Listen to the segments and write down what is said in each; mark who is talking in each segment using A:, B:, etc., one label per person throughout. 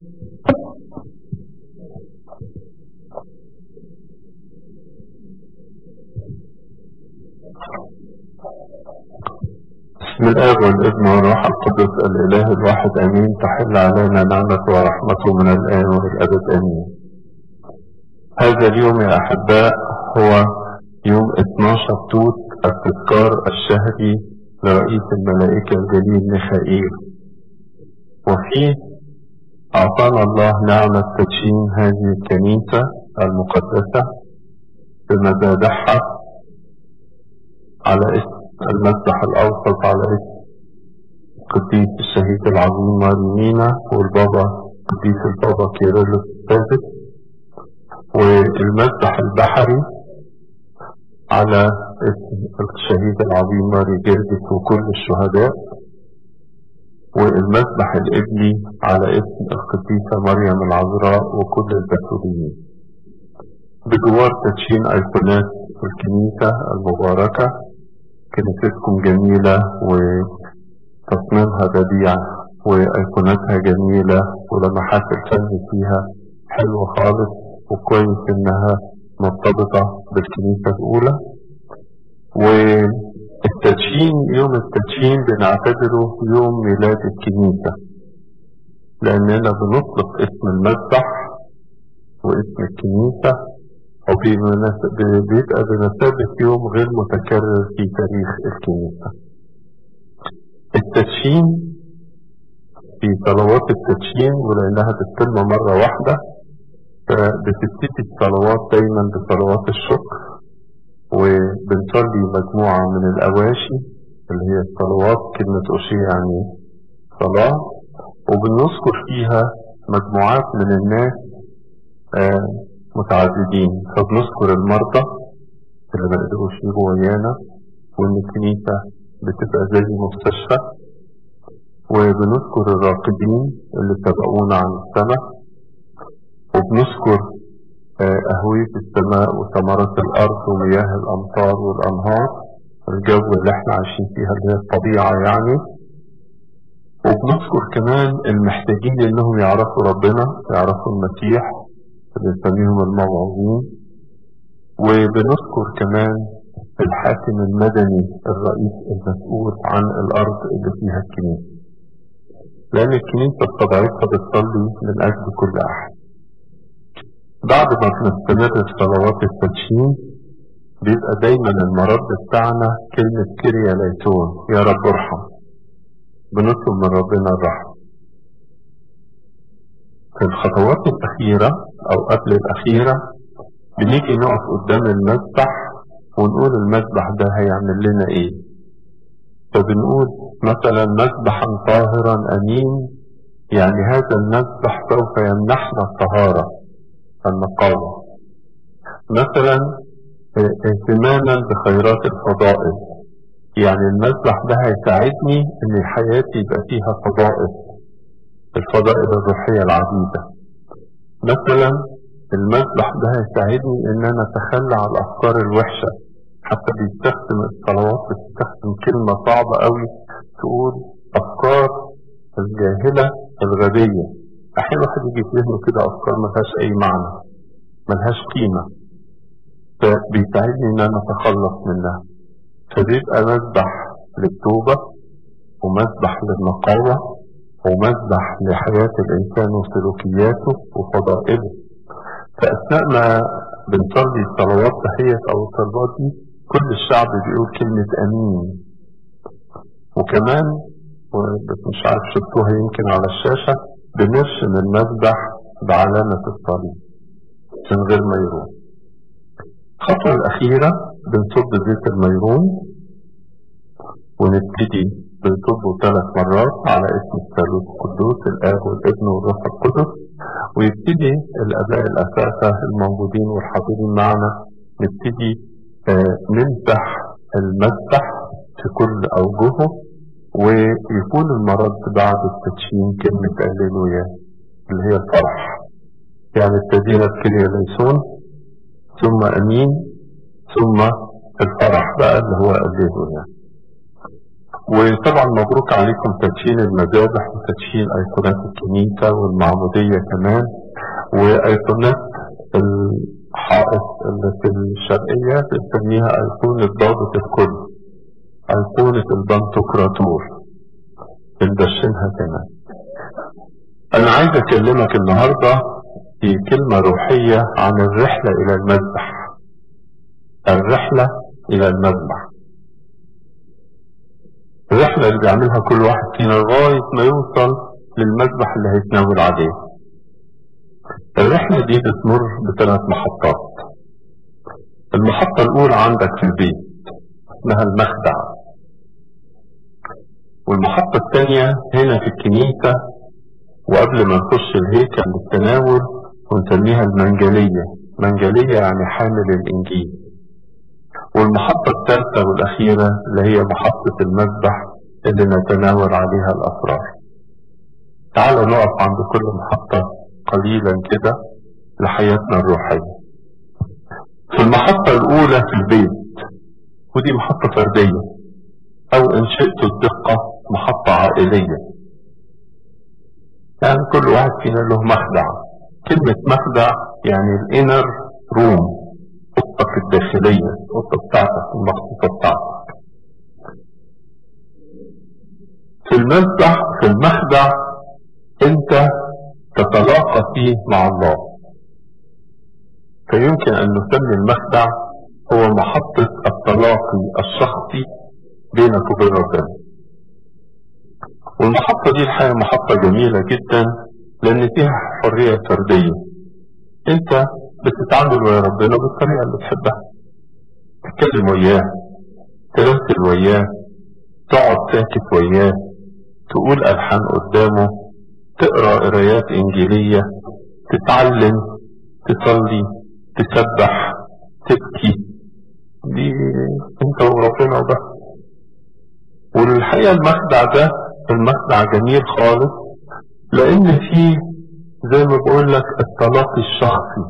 A: بسم الآب والابن والروح القدس الإله الواحد أمين تحل علينا نعمة ورحمته من الآن والأبد أمين هذا اليوم يا أحباء هو يوم 12 توت التذكار الشهري لرئيس الملائكة الجليل ميخائيل وفيه أعطانا الله نعمة تدشين هذه الكنيسة المقدسة بمذابحها على اسم المسبح الأوسط على اسم قديس الشهيد العظيم مارينينا والبابا قديس البابا كيرلس الثالث والمسبح البحري على اسم الشهيد العظيم ماري جرجس وكل الشهداء والمسبح الإبلي على اسم القديسة مريم العذراء وكل البتوليين بجوار تدشين أيقونات الكنيسة المباركة كنيستكم جميلة وتصميمها بديع وأيقوناتها جميلة ولمحات الفن فيها حلوة خالص وكويس إنها مرتبطة بالكنيسة الأولى والتدشين يوم التدشين بنعتبره يوم ميلاد الكنيسة لأننا بنطلق اسم المذبح واسم الكنيسة وبيبقى بمثابة يوم غير متكرر في تاريخ الكنيسة التدشين في صلوات التدشين ولأنها بتتم مرة واحدة فبتبتدي الصلوات دايما بصلوات الشكر وبنصلي مجموعة من الأواشي اللي هي الصلوات كلمة أشي يعني صلاة وبنذكر فيها مجموعات من الناس آه متعددين فبنذكر المرضى اللي ما قدروش يجوا ويانا وإن الكنيسة بتبقى زي مستشفى وبنذكر الراقدين اللي سبقونا عن السماء وبنذكر أهوية السماء وثمرات الأرض ومياه الأمطار والأنهار الجو اللي احنا عايشين فيها اللي هي الطبيعة يعني وبنذكر كمان المحتاجين انهم يعرفوا ربنا يعرفوا المسيح بنسميهم الموعظين وبنذكر كمان الحاكم المدني الرئيس المسؤول عن الأرض اللي فيها الكنيسة لأن الكنيسة بطبيعتها بتصلي من أجل كل أحد بعد ما بنستمر في صلوات التدشين بيبقى دايما المرد بتاعنا كلمة كريا ليتون يا رب ارحم بنطلب من ربنا الرحمة في الخطوات الأخيرة أو قبل الأخيرة بنيجي نقف قدام المذبح ونقول المذبح ده هيعمل لنا إيه فبنقول مثلا مذبحا طاهرا أمين يعني هذا المذبح سوف يمنحنا الطهارة النقاوة مثلا اهتماما بخيرات الفضائل يعني المذبح ده هيساعدني ان حياتي يبقى فيها فضائل الفضائل الروحية العديدة مثلا المذبح ده هيساعدني ان انا اتخلى عن الافكار الوحشة حتى بيستخدم الصلوات بتستخدم كلمة صعبة قوي تقول افكار الجاهلة الغبية احيانا واحد يجي في ذهنه كده افكار ما فيهاش اي معنى ملهاش قيمة فبيساعدني ان انا اتخلص منها فبيبقى مذبح للتوبة ومذبح للنقاوة ومذبح لحياة الانسان وسلوكياته وفضائله فاثناء ما بنصلي الصلوات تحية او الصلوات دي كل الشعب بيقول كلمة امين وكمان بس مش عارف شفتوها يمكن على الشاشة بنرسم المذبح بعلامة الصليب من غير ما يروح الخطوة الأخيرة بنصب زيت الميرون ونبتدي بنصبه ثلاث مرات على اسم الثالوث القدوس الآب والابن والروح القدس ويبتدي الآباء الأساسة الموجودين والحاضرين معنا نبتدي آه نمسح المذبح في كل أوجهه ويكون المرض بعد التدشين كلمة هللويا اللي هي الفرح يعني ابتدينا بكلية ليسون ثم أمين ثم الفرح بقى اللي هو هللويا وطبعا مبروك عليكم تدشين المذابح وتدشين ايقونات الكنيسة والمعمودية كمان وايقونات الحائط اللي في الشرقية بنسميها ايقونة ضابط الكل ايقونة البنتوكراتور بندشنها كمان انا عايز اكلمك النهاردة في كلمة روحية عن الرحلة الى المذبح الرحلة الى المذبح الرحلة اللي بيعملها كل واحد فينا لغاية ما يوصل للمذبح اللي هيتناول عليه الرحلة دي بتمر بثلاث محطات المحطة الأولى عندك في البيت اسمها المخدع والمحطة الثانية هنا في الكنيسة وقبل ما نخش الهيكل للتناول ونسميها المنجلية منجلية يعني حامل الإنجيل والمحطة الثالثة والأخيرة اللي هي محطة المذبح اللي نتناول عليها الأسرار تعالوا نقف عند كل محطة قليلا كده لحياتنا الروحية في المحطة الأولى في البيت ودي محطة فردية أو إن شئت الدقة محطة عائلية يعني كل واحد فينا له مخدع كلمة مخدع يعني الانر روم اوضتك الداخلية الاوضة بتاعتك المخصوصة بتاعتك في المذبح في المخدع انت تتلاقى فيه مع الله فيمكن ان نسمي المخدع هو محطة التلاقي الشخصي بينك وبين ربنا والمحطة دي الحقيقة محطة جميلة جدا لأن فيها حرية فردية أنت بتتعامل ويا ربنا بالطريقة اللي تحبها تتكلم وياه تمثل وياه تقعد ساكت وياه تقول ألحان قدامه تقرأ قرايات إنجيلية تتعلم تصلي تسبح تبكي دي انت وربنا وبس والحقيقة المخدع ده المخدع جميل خالص لان فيه زي ما بقول لك التلاقي الشخصي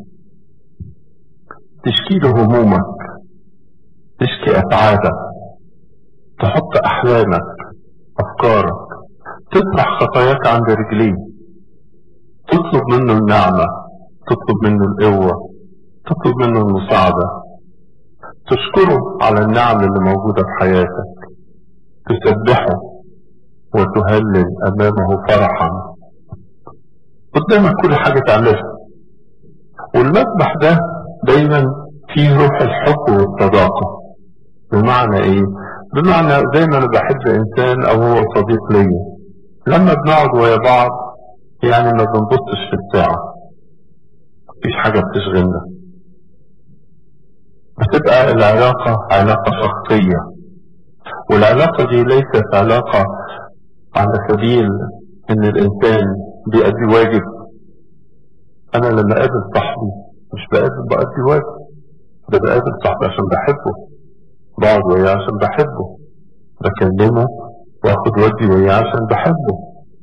A: تشكي له همومك تشكي اتعابك تحط احلامك افكارك تطرح خطاياك عند رجليه تطلب منه النعمة تطلب منه القوة تطلب منه المساعدة تشكره على النعم اللي موجودة في حياتك تسبحه وتهلل أمامه فرحا قدامك كل حاجة تعملها والمذبح ده دايما فيه روح الحب والصداقة بمعنى ايه بمعنى زي ما انا بحب انسان او هو صديق ليا لما بنقعد ويا بعض يعني ما بنبصش في الساعة مفيش حاجة بتشغلنا بتبقى العلاقة علاقة شخصية والعلاقة دي ليست علاقة على سبيل ان الانسان بيأدي واجب انا لما اقابل صاحبي مش بقابل بأدي واجب ده بقابل صاحبي عشان بحبه بقعد وياه عشان بحبه بكلمه واخد ودي وياه عشان بحبه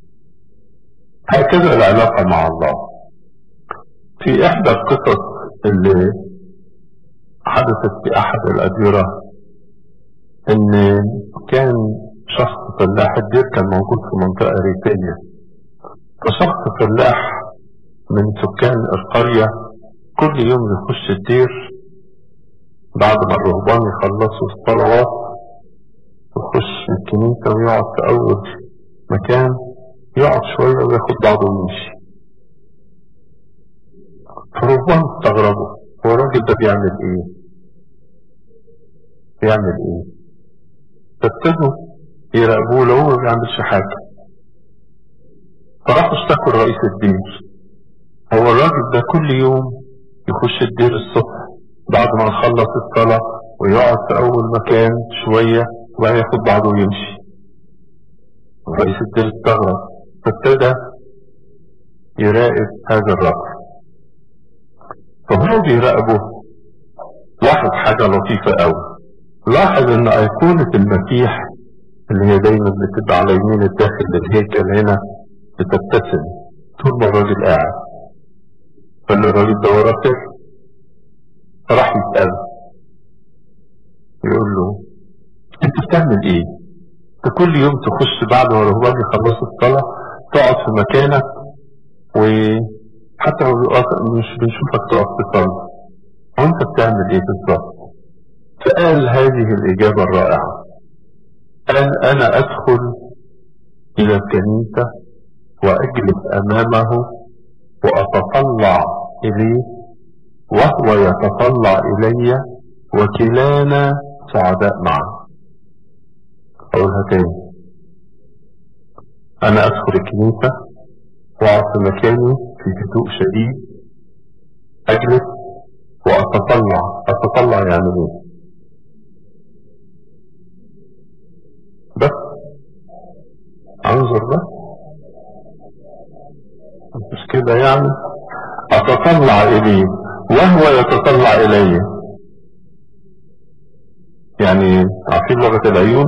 A: هكذا العلاقة مع الله في احدى القصص اللي حدثت في احد الاديرة ان كان شخص فلاح الدير كان موجود في منطقة ريفية فشخص فلاح من سكان القرية كل يوم يخش الدير بعد ما الرهبان يخلصوا الصلوات يخش الكنيسة ويقعد في أول مكان يقعد شوية وياخد بعضه ويمشي فالرهبان استغربوا هو الراجل ده بيعمل ايه؟ بيعمل ايه؟ فابتدوا يراقبوه لو هو ما بيعملش حاجة فراحوا اشتكوا لرئيس الدير هو الراجل ده كل يوم يخش الدير الصبح بعد ما نخلص الصلاة ويقعد في أول مكان شوية وبعدين ياخد بعضه ويمشي رئيس الدير استغرب فابتدى يراقب هذا الرجل فهو بيراقبه لاحظ حاجة لطيفة قوي لاحظ ان ايقونة المسيح اللي هي دايما بتبقى على يمين الداخل للهيكل هنا بتبتسم طول ما الراجل قاعد فاللي الراجل ده وراه سر فراح يسأله يقول له انت بتعمل ايه كل يوم تخش بعد ما الرهبان يخلصوا الصلاة تقعد في مكانك وحتى لو مش بنشوفك تقف تصلي وانت بتعمل ايه بالظبط فقال هذه الإجابة الرائعة قال أنا أدخل إلى الكنيسة وأجلس أمامه وأتطلع إليه وهو يتطلع إلي وكلانا سعداء معا أقولها تاني أنا أدخل الكنيسة وأقعد في مكاني في هدوء شديد أجلس وأتطلع أتطلع يعني إيه؟ بس أنظر بس مش كده يعني أتطلع إليه وهو يتطلع إلي يعني عارفين لغة العيون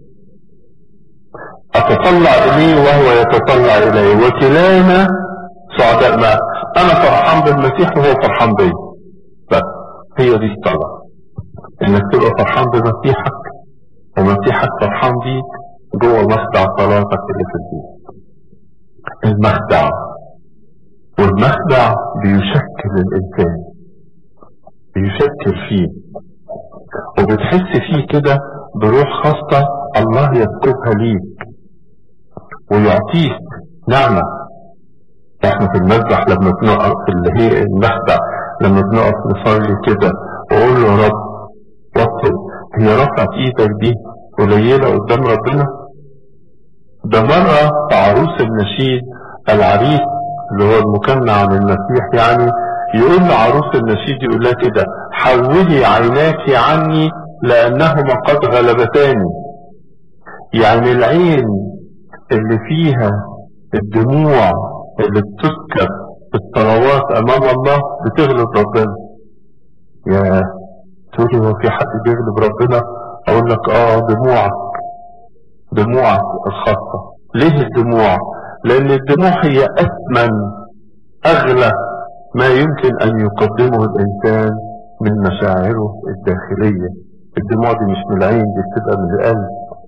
A: أتطلع إليه وهو يتطلع إلي وكلانا سعداء ما أنا فرحان بالمسيح وهو فرحان بي بس هي دي الصلاة إنك تبقى فرحان بمسيحك ومسيحك فرحان بيك جوه مخدع صلاتك اللي في البيت المخدع والمخدع بيشكل الإنسان بيشكل فيه وبتحس فيه كده بروح خاصة الله يكتبها ليك ويعطيك نعمة احنا في المسبح لما بنقف في اللي هي المخدع لما بنقف نصلي كده وقول له يا رب وطل هي رفعت ايدك دي قليلة قدام ربنا ده مرة في عروس النشيد العريس اللي هو المكنى عن المسيح يعني يقول لعروس النشيد يقول لها كده حولي عيناك عني لأنهما قد غلبتاني يعني العين اللي فيها الدموع اللي بتسكب في الصلوات أمام الله بتغلب ربنا يا تقولي هو في حد بيغلب ربنا أقول لك آه دموعك دموعك الخاصة ليه الدموع لأن الدموع هي أثمن أغلى ما يمكن أن يقدمه الإنسان من مشاعره الداخلية الدموع دي مش من العين دي بتبقى من القلب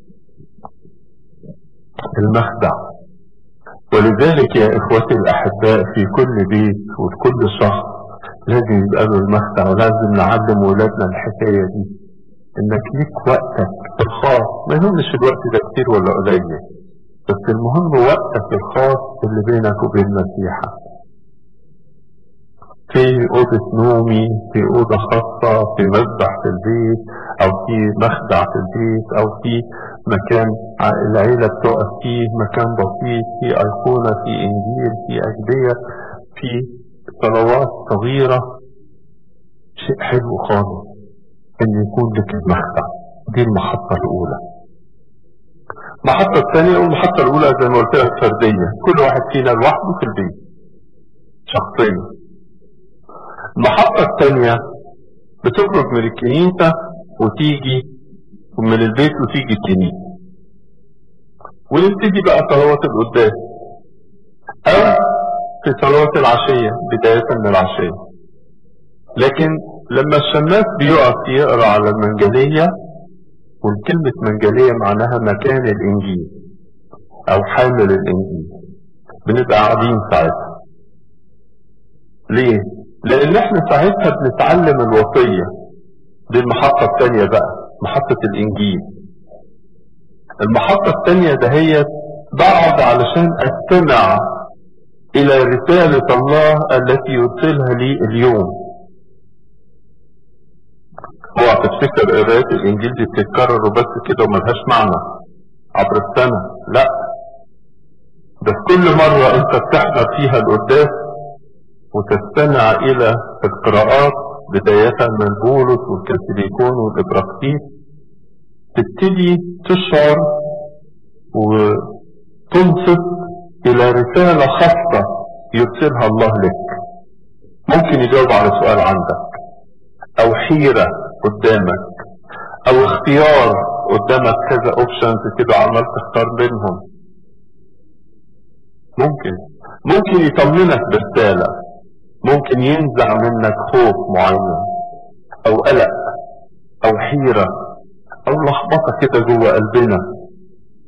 A: المخدع ولذلك يا إخوتي الأحباء في كل بيت وفي كل شخص لازم يبقى له المخدع ولازم نعلم ولادنا الحكاية دي إنك ليك وقتك الخاص ما يهمش الوقت ده كتير ولا قليل بس المهم وقتك الخاص اللي بينك وبين مسيحك في أوضة نومي في أوضة خاصة في مسبح في البيت أو في مخدع في البيت أو في مكان العيلة بتقف فيه مكان بسيط في أيقونة في إنجيل في أجبية في صلوات صغيرة شيء حلو خالص إن يكون لك المخدع دي المحطة الأولى المحطة الثانية والمحطة الأولى زي ما قلت لك فردية كل واحد فينا لوحده في البيت شخصيا المحطة الثانية بتخرج من الكنيسة وتيجي ومن البيت وتيجي الكنيسة ونبتدي بقى صلوات القداس أو في صلوات العشية بداية من العشية لكن لما الشماس بيقف يقرأ على المنجلية والكلمة منجلية معناها مكان الإنجيل أو حامل الإنجيل بنبقى قاعدين ساعتها ليه؟ لأن احنا ساعتها بنتعلم الوصية دي المحطة الثانية بقى محطة الإنجيل المحطة الثانية دهيت بقعد علشان أستمع إلى رسالة الله التي يرسلها لي اليوم اوعى تفتكر قراية الإنجيل دي بتتكرر وبس كده وملهاش معنى عبر السنة لا ده في كل مرة أنت بتحضر فيها القداس وتستمع إلى القراءات بداية من بولس والكاثوليكون والإبراكسيس تبتدي تشعر وتنصت إلى رسالة خاصة يرسلها الله لك ممكن يجاوب على سؤال عندك أو حيرة قدامك أو اختيار قدامك كذا اوبشنز كده عمال تختار بينهم ممكن ممكن يطمنك برسالة ممكن ينزع منك خوف معين او قلق او حيرة او لخبطة كده جوه قلبنا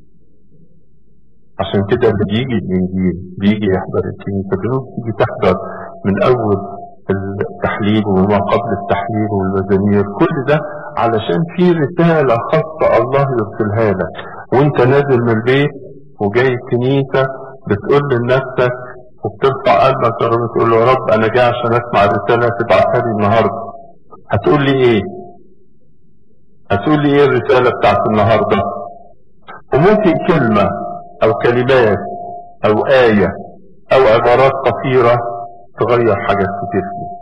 A: عشان كده اللي بيجي الإنجيل بيجي يحضر الكنيسة بنقول بيجي تحضر من أول التحليل وما قبل التحليل والمزامير كل ده علشان في رسالة خاصة الله يرسلها لك وانت نازل من البيت وجاي الكنيسة بتقول لنفسك وبترفع قلبك يا رب تقول له يا رب انا جاي عشان اسمع الرسالة تبعتها لي النهاردة هتقول لي ايه هتقول لي ايه الرسالة بتاعت النهاردة وممكن كلمة او كلمات او آية او عبارات قصيرة تغير حاجات كتير فيه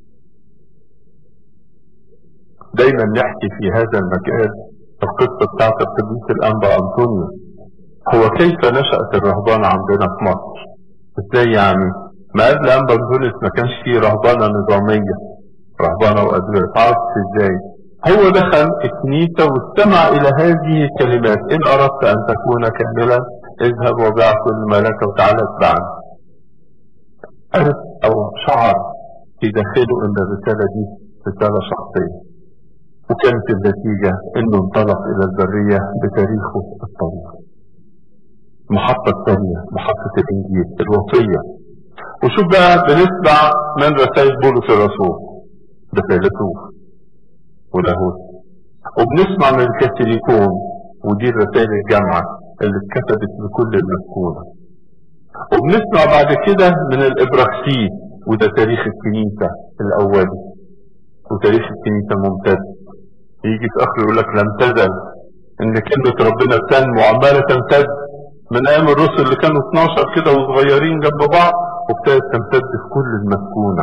A: دايما نحكي في هذا المجال القصة بتاعت القديس الأنبا أنطونيوس هو كيف نشأت الرهبان عندنا في مصر ازاي يعني ما قبل أنبا أنطونيوس ما كانش فيه رهبانة نظامية رهبانة وأدوية تعرف ازاي هو دخل الكنيسة واستمع إلى هذه الكلمات إن أردت أن تكون كاملا اذهب وبيع كل ما لك وتعالى اتبعني عرف أو شعر في داخله أن الرسالة دي رسالة شخصية وكانت النتيجة انه انطلق الى البرية بتاريخه الطويل المحطة الثانية محطة الانجيل الوصية وشوف بقى بنسمع من رسائل بولس الرسول ده فيلسوف ولاهوت وبنسمع من الكاثوليكون ودي الرسائل الجامعة اللي اتكتبت بكل المسكونة وبنسمع بعد كده من الابراكسيس وده تاريخ الكنيسة الاولي وتاريخ الكنيسة ممتد يجي في اخر يقول لك لم تزل ان كلمة ربنا تنمو وعمالة تمتد من ايام الرسل اللي كانوا 12 كده وصغيرين جنب بعض وابتدت تمتد في كل المسكونة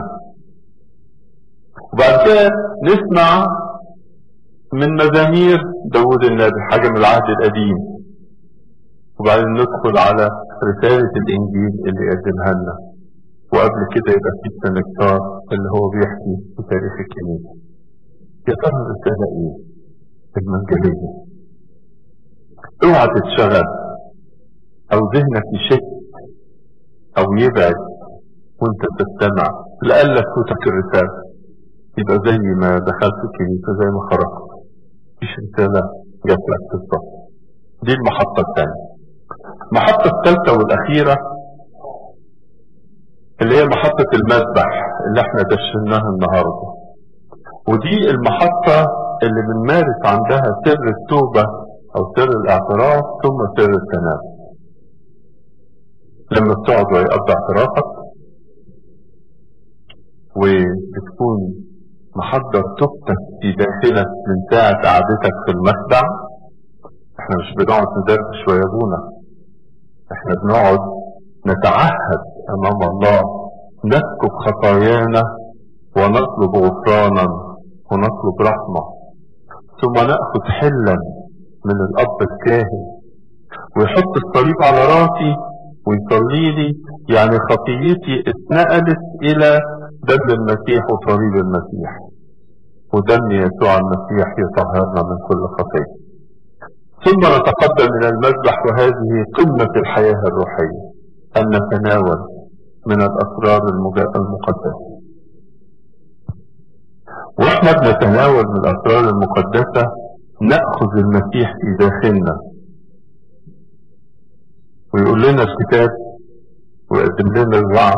A: وبعد كده نسمع من مزامير داود النبي حاجة من العهد القديم وبعدين ندخل على رسالة الإنجيل اللي قدمها لنا وقبل كده يبقى في السنكتار اللي هو بيحكي في تاريخ الكنيسة يا ترى الرسالة ايه المنجلية اوعى تتشغل او ذهنك يشت او يبعد وانت تستمع لألا تفوتك الرسالة يبقى زي ما دخلت الكنيسة زي ما خرجت مفيش رسالة جات لك بالظبط دي المحطة الثانية المحطة الثالثة والأخيرة اللي هي محطة المذبح اللي احنا دشناها النهارده ودي المحطة اللي بنمارس عندها سر التوبة أو سر الاعتراف ثم سر التناول لما بتقعد ويقضي اعترافك وبتكون محضر توبتك في داخلك من ساعة قعدتك في المخدع احنا مش بنقعد ندردش ويا ابونا احنا بنقعد نتعهد امام الله نسكب خطايانا ونطلب غفرانا ونطلب رحمة ثم نأخذ حلا من الأب الكاهن ويحط الصليب على راسي ويصلي لي يعني خطيتي اتنقلت إلى دم المسيح وصليب المسيح ودم يسوع المسيح يطهرنا من كل خطية ثم نتقدم إلى المذبح وهذه قمة الحياة الروحية أن نتناول من الأسرار المقدسة واحنا بنتناول من الاسرار المقدسة نأخذ المسيح في داخلنا ويقول لنا الكتاب ويقدم لنا الوعد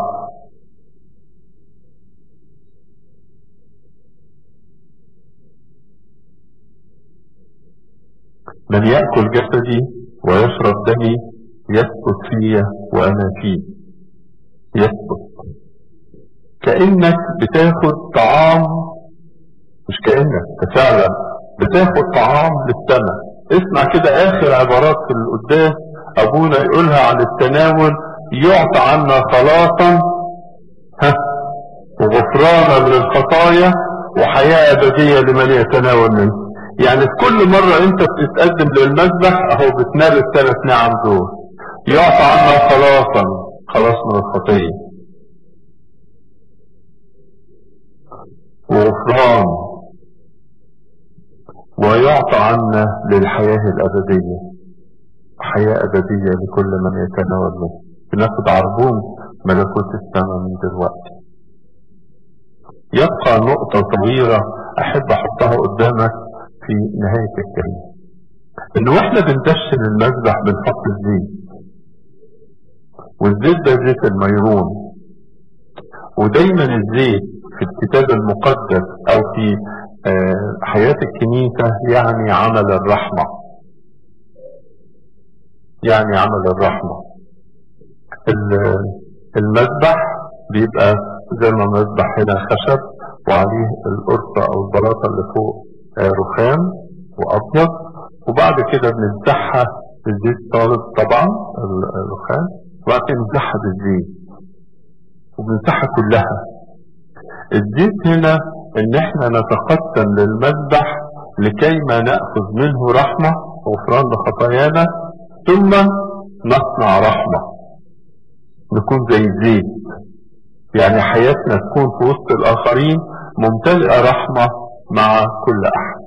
A: من يأكل جسدي ويشرب دمي يثبت في وأنا فيه يثبت كأنك بتاخد طعام مش كأنك فعلا بتاخد طعام للسماء اسمع كده اخر عبارات في القداس ابونا يقولها عن التناول يعطى عنا خلاصا ها وغفرانا للخطايا وحياة أبدية لمن يتناول منه يعني في كل مرة انت بتتقدم للمذبح اهو بتنال الثلاث نعم دول يعطى عنا خلاصا خلاص من الخطية وغفران ويعطى عنا للحياة الأبدية حياة أبدية لكل من يتناول منه بناخد عربون ملكوت السماء من دلوقتي يبقى نقطة صغيرة أحب أحطها قدامك في نهاية الكلمة إن وإحنا بندشن المذبح بنحط الزيت والزيت ده زيت الميرون ودايما الزيت في الكتاب المقدس او في آه، حياة الكنيسة يعني عمل الرحمة يعني عمل الرحمة ال- المذبح بيبقى زي ما المذبح هنا خشب وعليه القرصة او البلاطة اللي فوق آه، رخام وابيض وبعد كده بنمسحها بالزيت طالب طبعا ال- الرخام وبعد كده نمسحها بالزيت وبنمسحها كلها الزيت هنا ان احنا نتقدم للمذبح لكي ما نأخذ منه رحمة غفران لخطايانا ثم نصنع رحمة نكون زي الزيت يعني حياتنا تكون في وسط الآخرين ممتلئة رحمة مع كل أحد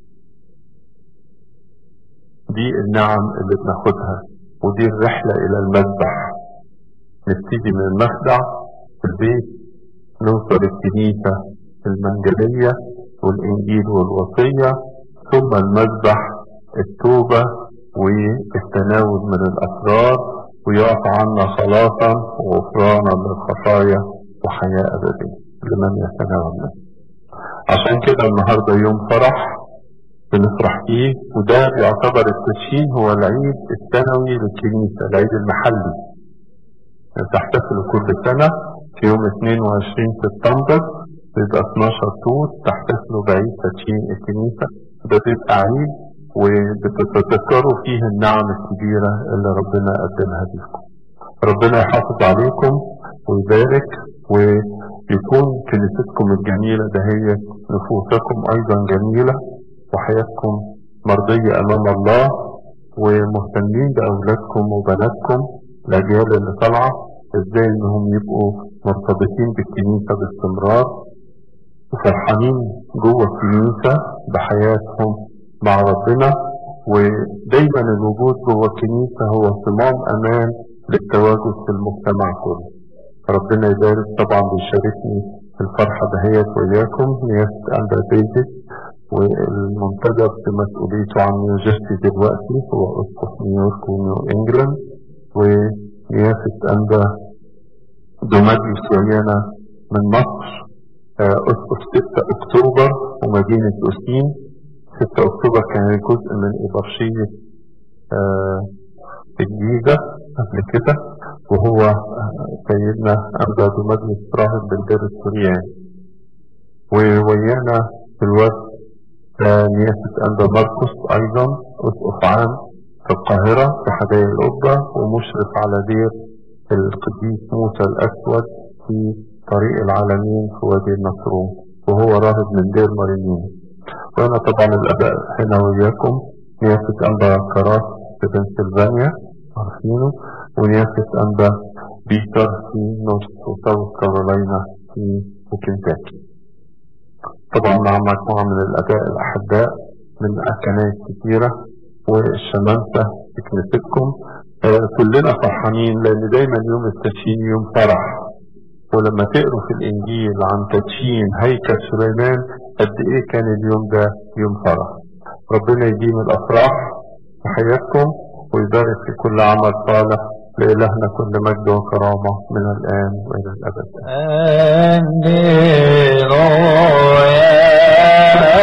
A: دي النعم اللي بناخدها ودي الرحلة إلى المذبح نبتدي من المخدع في البيت نوصل الكنيسة المنجلية والإنجيل والوصية ثم المذبح التوبة والتناول من الأسرار ويعطى عنا خلاصا وغفرانا للخطايا وحياة أبدية لمن يتناول منه عشان كده النهاردة يوم فرح بنفرح فيه وده بيعتبر التدشين هو العيد السنوي للكنيسة العيد المحلي تحتفل كل سنة في يوم 22 سبتمبر بيبقى 12 توت تحتفلوا بعيد تدشين الكنيسة ده بيبقى عيد وبتتذكروا فيه النعم الكبيرة اللي ربنا قدمها لكم ربنا يحافظ عليكم ويبارك ويكون كنيستكم الجميلة دهية نفوسكم أيضا جميلة وحياتكم مرضية أمام الله ومهتمين بأولادكم وبناتكم الأجيال اللي طالعة إزاي إنهم يبقوا مرتبطين بالكنيسة باستمرار وفرحانين جوه الكنيسة بحياتهم مع ربنا ودايما الوجود جوه الكنيسة هو صمام أمان للتواجد في المجتمع كله ربنا يبارك طبعا بيشاركني في الفرحة دهيت وإياكم نيافة أندر ديفيد والمنتدب بمسؤوليته عن نيوجيرسي دلوقتي هو أسقف نيويورك ونيو إنجلاند ونيافة أنبا دوماديوس ويانا من مصر آه، أسقف 6 أكتوبر ومدينة أوسين 6 أكتوبر كان جزء من إبرشية آه، الجيزة قبل كده وهو آه، سيدنا أنبا دوماديوس راهب بالدير السورياني وويانا في الوقت آه، نيافة أنبا مرقس أيضا أسقف عام في القاهرة في حدائق القبة ومشرف على دير القديس موسى الأسود في طريق العالمين في وادي النصرون وهو راهب من دير مريمين وأنا طبعا الأباء هنا وياكم نيافة أنبا كراس في بنسلفانيا عارفينه ونيافة أنبا بيتر في نورث وساوث كارولاينا في كنتاكي طبعا مع مجموعة من الأباء الأحباء من كنائس كثيرة والشمامسة في كنيستكم آه، كلنا فرحانين لأن دايما يوم التدشين يوم فرح ولما تقروا في الإنجيل عن تدشين هيكل سليمان قد إيه كان اليوم ده يوم فرح ربنا يديم الأفراح في حياتكم ويبارك في كل عمل صالح لإلهنا كل مجد وكرامة من الآن وإلى الأبد
B: Alleluia.